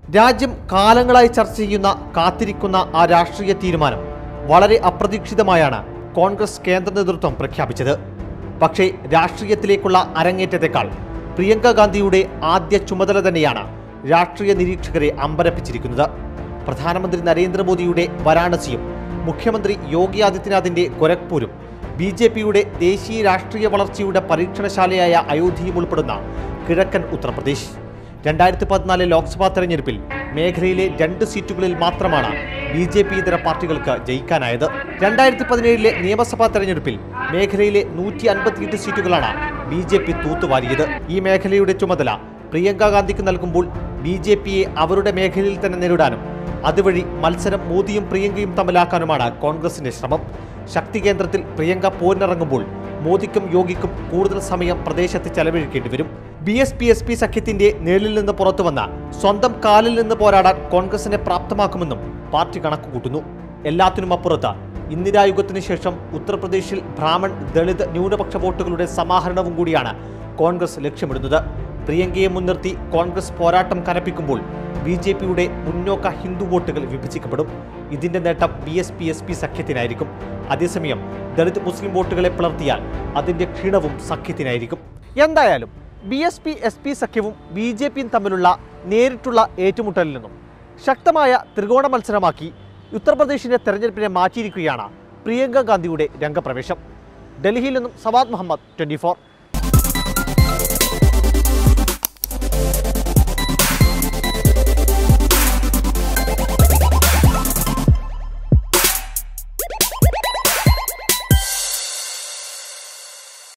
രാജ്യം കാലങ്ങളായി ചർച്ച ചെയ്യുന്ന കാത്തിരിക്കുന്ന ആ രാഷ്ട്രീയ തീരുമാനം വളരെ അപ്രതീക്ഷിതമായാണ് കോൺഗ്രസ് കേന്ദ്ര നേതൃത്വം പ്രഖ്യാപിച്ചത് പക്ഷേ രാഷ്ട്രീയത്തിലേക്കുള്ള അരങ്ങേറ്റത്തെക്കാൾ പ്രിയങ്ക ഗാന്ധിയുടെ ആദ്യ ചുമതല തന്നെയാണ് രാഷ്ട്രീയ നിരീക്ഷകരെ അമ്പരപ്പിച്ചിരിക്കുന്നത് പ്രധാനമന്ത്രി നരേന്ദ്രമോദിയുടെ വാരാണസിയും മുഖ്യമന്ത്രി യോഗി ആദിത്യനാഥിന്റെ ഗോരഖ്പൂരും ബി ജെ പിയുടെ ദേശീയ രാഷ്ട്രീയ വളർച്ചയുടെ പരീക്ഷണശാലയായ അയോധ്യയും ഉൾപ്പെടുന്ന കിഴക്കൻ ഉത്തർപ്രദേശ് രണ്ടായിരത്തി പതിനാല് ലോക്സഭാ തെരഞ്ഞെടുപ്പിൽ മേഖലയിലെ രണ്ട് സീറ്റുകളിൽ മാത്രമാണ് ബി ജെ പി ഇതര പാർട്ടികൾക്ക് ജയിക്കാനായത് രണ്ടായിരത്തി പതിനേഴിലെ നിയമസഭാ തെരഞ്ഞെടുപ്പിൽ മേഖലയിലെ നൂറ്റി അൻപത്തിയെട്ട് സീറ്റുകളാണ് ബി ജെ പി തൂത്തുവാരിയത് ഈ മേഖലയുടെ ചുമതല പ്രിയങ്ക ഗാന്ധിക്ക് നൽകുമ്പോൾ ബി ജെ പിയെ അവരുടെ മേഖലയിൽ തന്നെ നേരിടാനും അതുവഴി മത്സരം മോദിയും പ്രിയങ്കയും തമ്മിലാക്കാനുമാണ് കോൺഗ്രസിന്റെ ശ്രമം ശക്തി കേന്ദ്രത്തിൽ പ്രിയങ്ക പോരിനിറങ്ങുമ്പോൾ മോദിക്കും യോഗിക്കും കൂടുതൽ സമയം പ്രദേശത്ത് ചെലവഴിക്കേണ്ടി വരും B S P S P സഖ്യത്തിന്റെ നേളിൽ നിന്ന് പുറത്തുവന്ന സ്വന്തം കാലിൽ നിന്ന് പോരാടാൻ കോൺഗ്രസിനെ പ്രാപ്തമാക്കുമെന്നും പാർട്ടി കണക്കുകൂട്ടുന്നു എല്ലാത്തിനും അപ്പുറത്ത് ഇന്ദിരായുഗത്തിനു ശേഷം ഉത്തർപ്രദേശിൽ ബ്രാഹ്മൺ ദളിത് ന്യൂനപക്ഷ വോട്ടുകളുടെ സമാഹരണവും കൂടിയാണ് കോൺഗ്രസ് ലക്ഷ്യമിടുന്നത് പ്രിയങ്കയെ മുൻനിർത്തി കോൺഗ്രസ് പോരാട്ടം കനപ്പിക്കുമ്പോൾ ബി ജെ പിയുടെ മുന്നോക്ക ഹിന്ദു വോട്ടുകൾ വിഭജിക്കപ്പെടും ഇതിന്റെ നേട്ടം B S P S P സഖ്യത്തിനായിരിക്കും അതേസമയം ദളിത് മുസ്ലിം വോട്ടുകളെ പിളർത്തിയാൽ അതിന്റെ ക്ഷീണവും സഖ്യത്തിനായിരിക്കും എന്തായാലും B S P S P സഖ്യവും ബി ജെ പിയും തമ്മിലുള്ള നേരിട്ടുള്ള ഏറ്റുമുട്ടലിൽ നിന്നും ശക്തമായ ത്രികോണ മത്സരമാക്കി ഉത്തർപ്രദേശിന്റെ തെരഞ്ഞെടുപ്പിനെ മാറ്റിയിരിക്കുകയാണ് പ്രിയങ്ക ഗാന്ധിയുടെ രംഗപ്രവേശം ഡൽഹിയിൽ നിന്നും സവാദ് മുഹമ്മദ് ട്വന്റി